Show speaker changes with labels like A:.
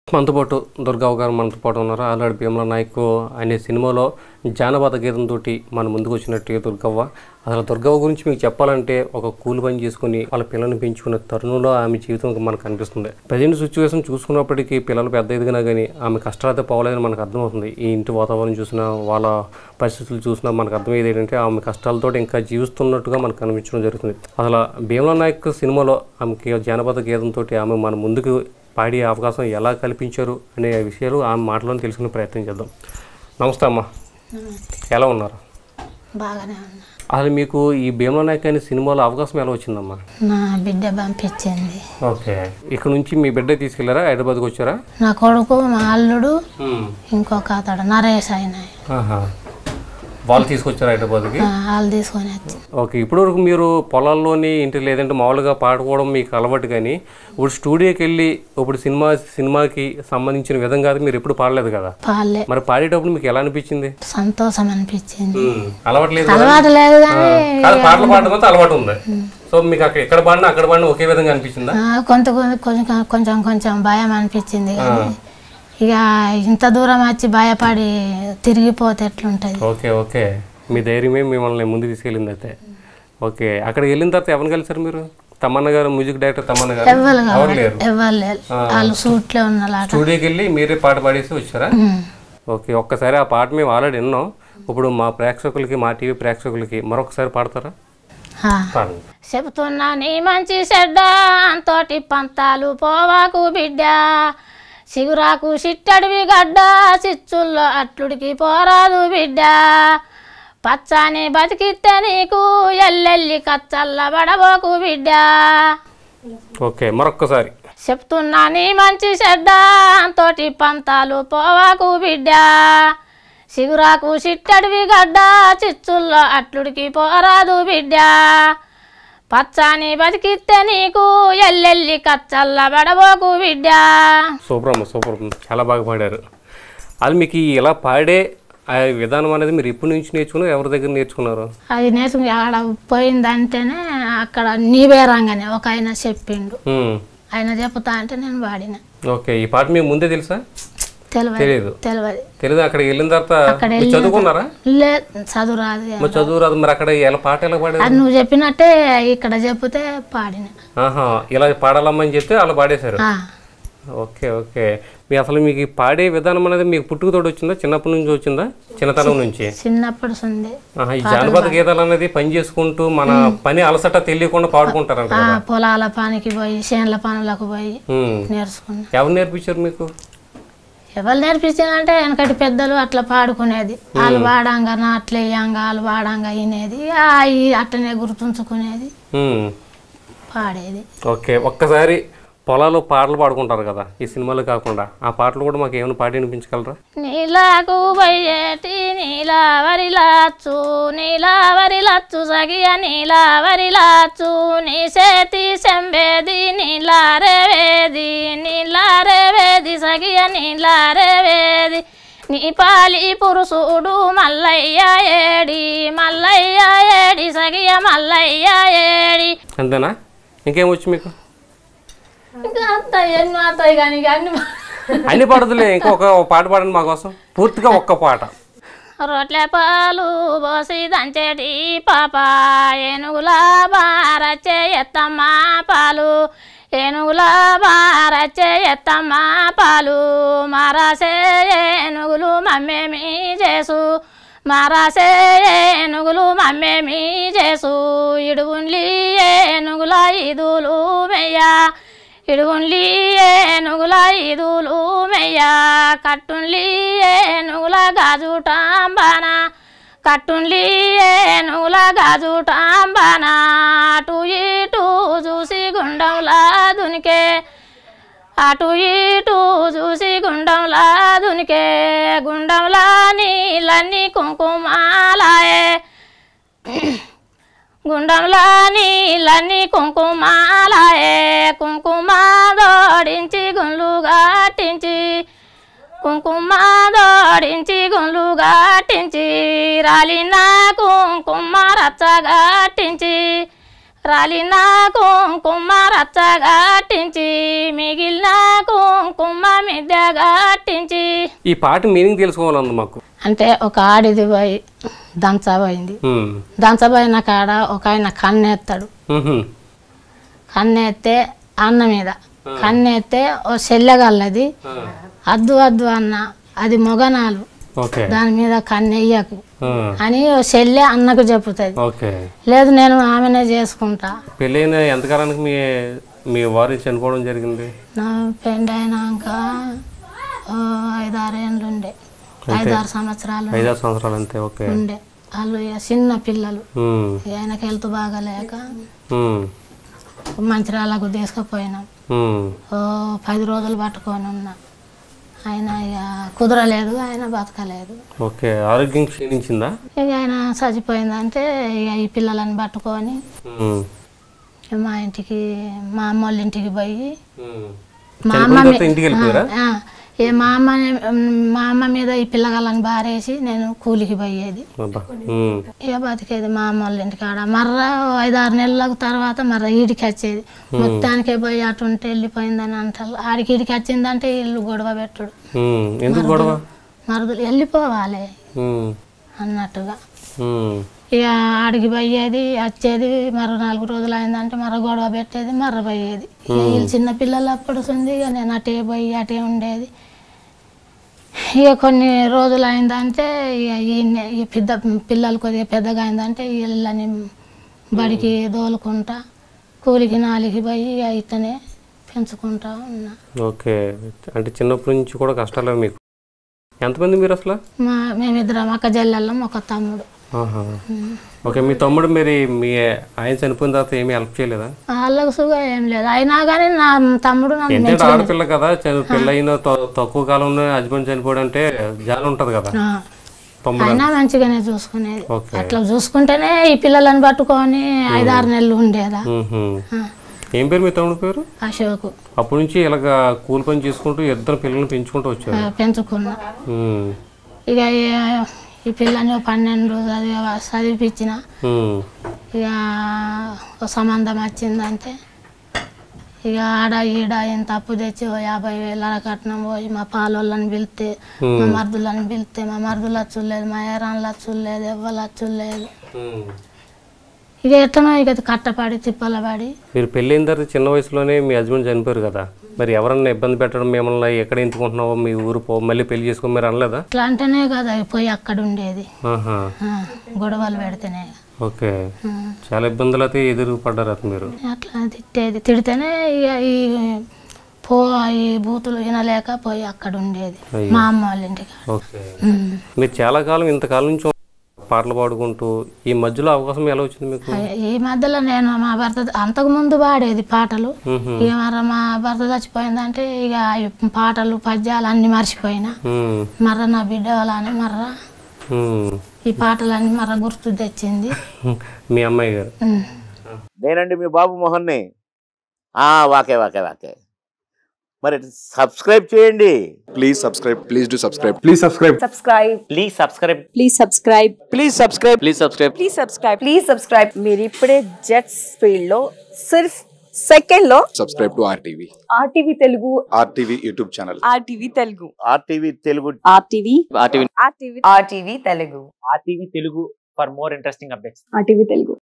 A: మనతో పాటు దుర్గావ్ గారు మనతో పాటు ఉన్నారు ఆల్రెడీ భీమల నాయక్ అనే సినిమాలో జానపద గీతంతో మన ముందుకు వచ్చినట్టు దుర్గవ్వ అసలు దుర్గవ్వ గురించి మీకు చెప్పాలంటే ఒక కూలి పని చేసుకుని వాళ్ళ పిల్లల్ని పెంచుకునే తరుణంలో ఆమె జీవితం మనకు కనిపిస్తుంది ప్రజెంట్ సిచ్యువేషన్ చూసుకున్నప్పటికీ పిల్లలు పెద్ద ఎదిగినా కానీ ఆమె కష్టాలతో పోవాలని మనకు అర్థమవుతుంది ఈ ఇంటి వాతావరణం చూసినా వాళ్ళ పరిస్థితులు చూసినా మనకు అర్థమయ్యేది ఏంటంటే ఆమె కష్టాలతో ఇంకా జీవిస్తున్నట్టుగా మనకు కనిపించడం జరుగుతుంది అసలు భీమల నాయక్ సినిమాలో ఆమెకి జానపద గీతంతో ఆమె మన ముందుకు పాడే అవకాశం ఎలా కల్పించారు అనే విషయాలు ఆమె మాటలను తెలుసుకునే ప్రయత్నం చేద్దాం నమస్తే అమ్మ ఎలా ఉన్నారు
B: బాగానే ఉన్నా
A: అసలు మీకు ఈ భీమల నాయక్ అనే సినిమాలో అవకాశం ఎలా వచ్చిందమ్మా
B: నా బిడ్డ పంపించింది
A: ఓకే ఇక్కడ నుంచి మీ బిడ్డ తీసుకెళ్లారా హైదరాబాద్కి వచ్చారా
B: నా కొడుకు మా అల్లుడు ఇంకొక అతడు నరేష్ ఆయన
A: ఆహా. వాళ్ళు తీసుకొచ్చారా హైదరాబాద్కి
B: ఆ, వాళ్ళు తీసుకొని వచ్చి
A: ఓకే ఇప్పటివరకు మీరు పొలాల్లోని ఇంటి లేదంటే మామూలుగా పాడుకోవడం మీకు అలవాటు కానీ ఇప్పుడు స్టూడియోకి వెళ్ళి ఇప్పుడు సినిమా సినిమాకి సంబంధించిన విధంగా అది మీరు ఎప్పుడు పాడలేదు కదా
B: పాలే
A: మరి పాడేటప్పుడు మీకు ఎలా అనిపించింది
B: సంతోషం అనిపించింది
A: అలవాటు లేదు కదా?
B: అలవాటు లేదు కానీ
A: కాదు పాటలు పాడడం అయితే అలవాటు ఉంది సో మీకు అక్కడ ఎక్కడ పాడినా అక్కడ పాడినా ఒకే విధంగా అనిపించిందా
B: ఆ, కొంత కొంత- కొంచెం కొంచెం కొంచెం భయం అనిపించింది కానీ ఇక ఇంత దూరం వచ్చి భయపడి తిరిగిపోతే ఎట్లుంటది
A: ఓకే ఓకే మీ ధైర్యమే మిమ్మల్ని ముందు తీసుకెళ్ళింది అయితే ఓకే అక్కడికి వెళ్ళిన తర్వాత ఎవరిని కలిసారు మీరు తమన్న గారు మ్యూజిక్ డైరెక్టర్ తమన్న గారు
B: ఎవ్వరు
A: ఎవరు
B: కావాలి
A: లేరు
B: ఎవ్వరు లేరు వాళ్ళు సూట్లో ఉన్నలాట
A: స్టూడియోకి వెళ్ళి మీరే పాట పాడేసి వచ్చారా ఓకే ఒక్కసారి ఆ పాట మేము ఆల్రెడీ విన్నాం ఇప్పుడు మా ప్రేక్షకులకి మా టీవీ ప్రేక్షకులకి మరొకసారి పాడతారా
B: ఆ.
A: పాడండి
B: చెబుతున్నా నీ మంచి చెడ్డ తోటి పంతాలు పోవాకు బిడ్డ సిగురాకు సిట్టడివి గడ్డ చిచ్చుల్లో అట్లుడికి పోరాదు బిడ్డ పచ్చని బతికితే నీకు ఎల్లెల్లి కచ్చల్ల పడబోకు బిడ్డ
A: ఓకే మరొక్కసారి
B: చెప్తున్నా నీ మంచి చెడ్డ తోటి పంతాలు పోవాకు బిడ్డ సిగురాకు సిట్టడివి గడ్డ చిచ్చుల్లో అట్లుడికి పోరాదు బిడ్డ పచ్చని బతికితే నీకు ఎల్లెల్లి కచ్చల్ల పడబోకు బిడ్డ
A: సూపర్ అమ్మ సూపర్ అమ్మ. చాలా బాగా పాడారు అది మీకు ఈ ఇలా పాడే ఆ విధానం అనేది మీరు ఇప్పటి నుంచి నేర్చుకున్నారు ఎవరి దగ్గర నేర్చుకున్నారు
B: అది నేర్చుకుని ఆడ పోయిందంటేనే అక్కడ నీవే రంగానే ఒక ఆయన చెప్పిండు
A: ఉమ్.
B: ఆయన చెప్తా అంటే నేను వాడిన
A: ఓకే ఈ పాట మీకు ముందే తెలుసా
B: తెలియదు
A: తెలియదు
B: తెలియదు
A: తెలియదు అక్కడికి వెళ్ళిన తర్వాత
B: అక్కడ
A: మీరు చదువుకున్నారా
B: లే చదువు రాదు
A: మరి చదువు రాదు మరి అక్కడ ఎలా పాట ఎలా పాడారు
B: అది నువ్వు చెప్పినట్టే ఇక్కడ చెప్తే పాడిన
A: ఆహా ఇలా పాడాలమ్మని చెప్తే అలా పాడేశారు
B: ఆ,
A: ఓకే ఓకే మీ అసలు మీకు ఈ పాడే విధానం అనేది మీకు పుట్టుకతోటి వచ్చిందా చిన్నప్పటి నుంచి వచ్చిందా చిన్నతనం నుంచి
B: చిన్నప్పుడు ఉంది
A: ఆహా, ఈ జానపద గీతాలు అనేది పని చేసుకుంటూ మన పని అలసట తెలియకుండా పాడుకుంటారంట
B: ఆ,
A: కదా
B: పొలాల పనికి పోయి చేనుల పనులకు పోయి
A: ఉమ్.
B: నేర్చుకున్నా
A: ఎవరు నేర్పించారు మీకు
B: ఎవరు నేర్పించిందంటే వెనకటి పెద్దలు అట్లా పాడుకునేది వాళ్ళు వాడంగా నాట్లు వేయంగా వాళ్ళు వాడంగా వినేది ఆ, ఈ అట్లనే గుర్తుంచుకునేది
A: ఉమ్.
B: పాడేది
A: ఓకే ఒక్కసారి పొలాలు పాటలు పాడుకుంటారు కదా ఈ సినిమాలు కాకుండా ఆ పాటలు కూడా మాకు ఏమైనా పాడి వినిపించగలరా
B: నీలాకు బయ్యేటి నీలావరి లాచ్చు నీలావరి లచ్చు సగియ నీలావరి లాచ్చు నీ చేతి సెంబేది నీలారేవేది నీలారేవేది సగియ నీలారేవేది నీ పాలి పురుషుడు మల్లయ్య ఏడి మల్లయ్య ఏడి సగియ మల్లయ్య ఏడి
A: అంతేనా ఇంకేం వచ్చు మీకు
B: ఇంకా అంత ఎన్నో అవుతాయి కానీ ఇక అన్ని
A: అన్ని పాడదులే ఇంకొక ఒక పాట పాడండి మా కోసం పూర్తిగా ఒక్క పాట
B: రొట్టె పాలు పోసి దంచేటి పాప ఏనుగుల బారచ్చే ఎత్తమ్మ పాలు ఏనుగుల బారచ్చే ఎత్తమ్మ పాలు మారాసే ఏనుగులు మమ్మేమి చేసు మారాసే ఏనుగులు మమ్మేమి చేసు ఇడుగుండ్లి ఏనుగుల ఇదులు మెయ్య ఇడుగుండ్లి ఏనుగుల ఇదులు మెయ్య కట్టుండ్లి ఏనుగుల గాజుటాంబాన కట్టుండ్లి ఏనుగుల గాజుటాంబాన అటు ఇటు చూసి గుండంలా దునికే అటు ఇటు చూసి గుండంలా దునికే గుండంలా నీళ్ళన్నీ కుంకుమాలాయే గుండంలో నీళ్ళన్నీ కుంకుమాలాయే కుంకుమ దోడించి గుండ్లు గాటించి కుంకుమ దోడించి గుండ్లు గాటించి రాలిన కుంకుమ రచ్చ గాటించి రాలిన కుంకుమ రచ్చగట్టించి మిగిలిన కుంకుమ మిద్దెగట్టించి
A: ఈ పాట మీనింగ్ తెలుసుకోవాలంది మాకు
B: అంటే ఒక ఆడిది పోయి దంచబోయింది
A: ఉమ్.
B: దంచబోయిన కాడ ఒక ఆయన కన్నెత్తాడు
A: ఉహుం.
B: కన్నెత్తే అన్న మీద కన్నెత్తే ఓ చెల్లెగల్లది
A: ఆ.
B: అద్దు అద్దు అన్న అది మొగనాలు
A: ఓకే
B: దాని మీద కన్నెయ్యకు
A: ఆ.
B: అని ఓ చెల్లె అన్నకు చెప్పుతుంది
A: ఓకే
B: లేదు నేను ఆమెనే చేసుకుంటా
A: పెళ్ళైన ఎంతకాలానికి మీ మీ వారు చనిపోవడం జరిగింది
B: నా పెండ్ అయినాక ఓ ఐదారు ఏళ్ళు ఉండే ఐదారు సంవత్సరాలు
A: ఐదారు సంవత్సరాలు అంతే ఓకే
B: ఉండే వాళ్ళు ఇక చిన్న పిల్లలు
A: ఉమ్.
B: ఇక ఆయనకి హెల్త్ బాగాలేక
A: ఉమ్.
B: మంచిర్యాలకు తీసుకుపోయినాం
A: ఉమ్.
B: ఓ పది రోజులు పట్టుకొని ఉన్నా ఆయన ఇక కుదరలేదు ఆయన బతకలేదు
A: ఓకే ఆరోగ్యం క్షీణించిందా
B: ఇక ఆయన చచ్చిపోయిందంటే ఇక ఈ పిల్లలని పట్టుకొని
A: ఉమ్.
B: ఇక మా ఇంటికి మా అమ్మ వాళ్ళ ఇంటికి పోయి
A: ఉమ్.
B: మా
A: చనిపోయిన
B: అమ్మ
A: తర్వాత ఇంటికి వెళ్ళిపోయారా
B: ఆ, ఏ మా అమ్మ మా అమ్మ మీద ఈ పిల్లగాళ్ళని బారేసి నేను కూలికి పోయేది
A: అబ్బా. ఉమ్.
B: ఇక బతికేది మా అమ్మ వాళ్ళ ఇంటికి ఆడ మర్ర ఐదారు నెలల తర్వాత మర్ర ఈడికి వచ్చేది మొత్తానికే పోయి అటు ఉంటే వెళ్ళిపోయిందని అంటారు ఆడికి ఈడికి వచ్చిందంటే ఇల్లు గొడవ పెట్టుడు
A: ఉమ్. ఎందుకు గొడవ
B: మరదలు వెళ్ళిపోవాలి
A: ఉమ్.
B: అన్నట్టుగా
A: ఉమ్.
B: ఇక ఆడికి పోయేది వచ్చేది మరో నాలుగు రోజులు అయిందంటే మరో గొడవ పెట్టేది మర్ర పోయేది ఇక వీళ్ళు చిన్న పిల్లలు అప్పుడు ఉంది ఇక నేను అటే పోయి అటే ఉండేది ఇక కొన్ని రోజులు అయిందంటే ఇక ఈయన్ని ఇక పెద్ద పిల్లలు కొద్దిగా పెద్దగా అయిందంటే వీళ్ళని బడికి దోలుకుంటా కూలికి నాలికి పోయి ఇక ఇతనే పెంచుకుంటా ఉన్నా
A: ఓకే అంటే చిన్నప్పటి నుంచి కూడా కష్టాలే మీకు ఎంతమంది మీరు అసలు
B: మా మేమిద్దరం అక్క చెల్లెళ్ళం ఒక తమ్ముడు
A: ఆహా. ఓకే మీ తమ్ముడు మరి మీ ఆయన చనిపోయిన తర్వాత ఏమీ హెల్ప్ చేయలేదా
B: వాళ్ళకు సుగా ఏం లేదు అయినా కానీ నా తమ్ముడు నన్ను
A: ఎందుకంటే ఆడపిల్ల కదా చని- పెళ్ళయిన త- తక్కువ కాలంలో హస్బెండ్ చనిపోవడం అంటే జాలి ఉంటది కదా
B: ఆ,
A: తమ్ముడు
B: అయినా మంచిగానే చూసుకునేది
A: ఓకే
B: అట్లా చూసుకుంటేనే ఈ పిల్లలను పట్టుకొని ఐదారు నెలలు ఉండేదా
A: మ్హూ.
B: ఆ,
A: ఏం పేరు మీ తమ్ముడు పేరు
B: అశోకు
A: అప్పటి నుంచి ఇలాగ కూలి పని చేసుకుంటూ ఇద్దరు పిల్లల్ని పెంచుకుంటూ వచ్చారు
B: ఆ, పెంచుకున్నా
A: మ్.
B: ఇక ఈ- ఈ పిల్లని ఓ పన్నెండు చదివి చదివిపించిన
A: మ్.
B: ఇక ఓ సంబంధం వచ్చిందంటే ఇక ఆడ ఈడ ఇంత అప్పు తెచ్చి ఓ యాభై వేల కట్నం పోయి మా పాలోళ్ళని పిలితే మా మరుదులని పిలితే మా మరుదులు వచ్చులేదు మా ఏరాన్లు వచ్చులేదు ఎవ్వరు వచ్చులేదు
A: మ్.
B: ఇక ఎట్లనో ఇక కట్టపడి తిప్పలపడి
A: మీరు పెళ్ళైన తర్వాత చిన్న వయసులోనే మీ హస్బెండ్ చనిపోయారు కదా మరి ఎవరన్నా ఇబ్బంది పెట్టడం మిమ్మల్ని ఎక్కడ ఎంచుకుంటున్నావో మీ ఊరు పో మళ్ళీ పెళ్లి చేసుకో మీరు అనలేదా
B: అట్లా అంటేనే కదా పోయి అక్కడ ఉండేది
A: ఆహా
B: ఆ, గొడవలు పెడితేనే
A: ఓకే
B: ఆ,
A: చాలా ఇబ్బందులు అయితే ఎదురు పడ్డారు అతను మీరు
B: అట్లా తిట్టేది తిడితేనే ఇక ఈ పో ఈ బూతులు వినలేక పోయి అక్కడ ఉండేది
A: అయ్యో.
B: మా అమ్మ వాళ్ళ ఇంటికి
A: ఓకే
B: ఉమ్.
A: మీరు చాలా కాలం ఇంతకాలం నుంచి పాటలు పాడుకుంటూ ఈ మధ్యలో అవకాశం ఎలా వచ్చింది మీకు
B: ఈ మధ్యలో నేను మా భర్త అంతకు ముందు పాడేది పాటలు
A: మ్హూ.
B: ఇక మర మా భర్త చచ్చిపోయిందంటే ఇక ఈ పాటలు పద్యాలు అన్ని మర్చిపోయినా
A: మ్.
B: మర్ర నా బిడ్డ వాళ్ళని మర్ర
A: మ్.
B: ఈ పాటలన్నీ మర్ర గుర్తు తెచ్చింది
A: మీ అమ్మాయి గారు
B: ఉమ్.
C: నేనండి మీ బాబు మోహన్ని ఆ, వాకే వాకే వాకే మరి సబ్స్క్రైబ్ చేయండి
D: Please subscribe. Please do subscribe. Please subscribe.
E: subscribe
C: please subscribe
E: please subscribe
C: please subscribe please subscribe
E: please subscribe please subscribe మీరు ఇప్పుడే జెట్స్ ఫీల్డ్ లో సిర్ఫ్ సెకండ్ లో
D: Subscribe to RTV.
E: RTV Telugu
D: RTV YouTube channel.
E: RTV Telugu
C: RTV Telugu
E: RTV
F: RTV
E: RTV RTV Telugu
F: RTV Telugu for more interesting updates
E: RTV Telugu